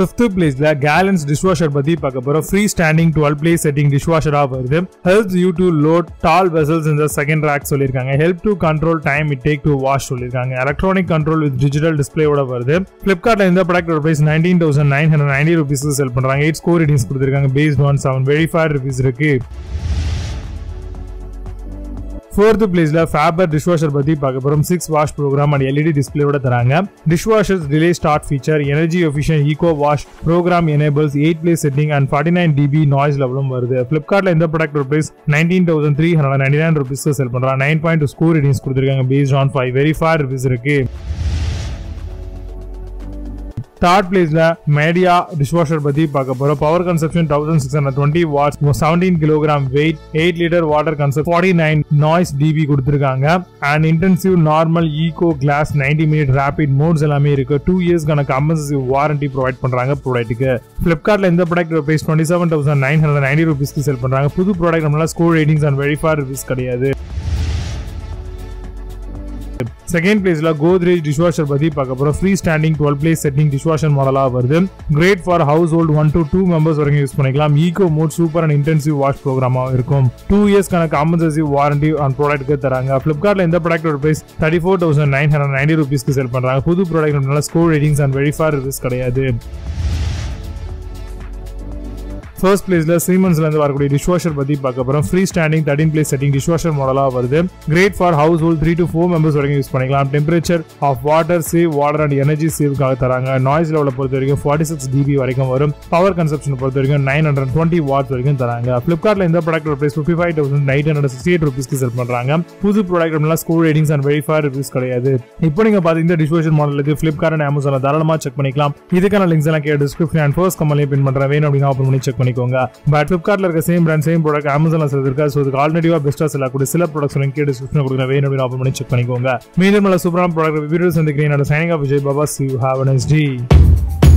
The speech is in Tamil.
ஃபிஃப்த் பிளேஸ்ல கேலன்ஸ் டிஷ்வாஷர் பத்தி பார்க்க போறோம் free standing twelve place setting டிஷ்வாஷரா வருது help you to load tall vessels இந்த செகண்ட் ரேக் சொல்லியிருக்காங்க help to control time it take to wash சொல்லியிருக்காங்க எலக்ட்ரானிக் கண்ட்ரோல் வித் டிஜிட்டல் டிஸ்பிளேயோட வருது பிளிப்கார்ட்ல இந்த ப்ராடக்டோட price nineteen thousand nine hundred ninety ருபீஸ்க்கு செல் பண்றாங்க எயிட் ஸ்கோர் ரேட்டிங்ஸ் கொடுத்துருக்காங்க based on seven verified reviews இருக்கு ஃபோர்த் பிளேஸ்ல ஃபேபர் டிஷ்வாஷர் பத்தி பார்க்க போறோம் six wash program and LED டிஸ்பிளேயோட தராங்க dishwashers delay start feature energy efficient eco wash programme enables eight place setting and forty nine dB noise லெவலும் வருது ஃபிளிப்கார்ட்ல இந்த product price nineteen thousand three hundred ninety nine ருபீஸ்க்கு செல் பண்றாங்க nine point two score ratings கொடுத்துருக்காங்க based on five verify reviews இருக்கு தேர்ட் பிளேஸ்ல மேடியா டிஷ்வாஷர் பத்தி பார்க்க போறோம் power consumption thousand six hundred twenty watts seventeen kilogram weight eight litre water consumed forty nine noise D கொடுத்துருக்காங்க and intensive normal eco glass ninety minute rapid modes எல்லாமே இருக்கு டூ இயர்ஸ்க்கான கம்பன்சேட்டிவ் வாரண்டி ப்ரொவைட் பண்றாங்க ப்ராடக்ட்டுக்கு பிளிப்கார்ட்ல இந்த product price twenty seven thousand nine hundred ninety ருபீஸ்க்கு செல் பண்றாங்க புது ப்ராடக்ட் நம்மளால score ratings and verify reviews கிடையாது செகண்ட் பிளேஸ்ல கோத்ரேஜ் டிஷ்வாஷர் பத்தி பார்க்க போறோம் free standing twelve place setting dishwasher மாடலா வருது great for household one to two members வரைக்கும் யூஸ் பண்ணிக்கலாம் ego mode super and intensive wash ப்ரோக்ராமா இருக்கும் டூ இயர்ஸ்க்கான காம்பன்சேசிவ் வாரண்டி ஆன் ப்ராடக்ட்க்கு தராங்க பிளிப்கார்ட்ல இந்த ப்ராடக்டோட price thirty four thousand nine hundred ninety ருபீஸ்க்கு செல் பண்றாங்க புது product score ratings and verify reviews கிடையாது ஃபர்ஸ்ட் பிளேஸ்ல சீமன்ஸ்ல இருந்து வரக்கூடிய டிஷ்வாஷர் பத்தி பார்க்க போறோம் free standing thirteen place setting dishwasher மாடலா வருது great for household three to four members வரைக்கும் யூஸ் பண்ணிக்கலாம் temperature of water save water and energy சேவ்க்காக தராங்க நாய்ஸ் லெவலை பொறுத்த வரைக்கும் ஃபார்ட்டி சிக்ஸ் டிபி வரைக்கும் வரும் பவர் கன்சப்ஷன் பொறுத்த வரைக்கும் நைன் ஹண்ட்ரட் டுவெண்ட்டி வாட்ஸ் வரைக்கும் தராங்க பிளிப்கார்ட்ல இந்த product price fifty five thousand eight hundred sixty eight ருபீஸ்க்கு செல் பண்றாங்க புது product score ratings and verify reviews கிடையாது இப்போ நீங்க பாத்தீங்க இந்த டிஷ்வாஷர் மாடலுக்கு பிளிப்கார்ட் அண்ட் அமேசான் தாராளமா செக் பண்ணிக்கலாம் இதுக்கான லிங்க்ஸ் எல்லாம் கேட்டு description and first comment pin பண்றேன் வேணும் அப்படின்னா ஓப்பன் பண்ணி செக் பண்ணிக்கோங்க பட் ஃபிளிப்கார்ட்ல இருக்க சேம் பிராண்ட் சேம் ப்ராடக்ட் அமேசான்ல சில இருக்கா ஸோ இதுக்கு ஆல்ரெடிவா பெஸ்டா செல்லக்கூடிய சில ப்ராடக்ட்ஸ் லிங்க் டிஸ்கிரிப்ஷன் கொடுக்குறேன் வேணும் அப்படின்னு ஓப்பன் பண்ணி செக் பண்ணிக்கோங்க மீண்டும் நல்ல சூப்பரான ப்ராடக்ட் வீடியோ சந்திக்கிறேன் signing off Vijay Baba see have nice D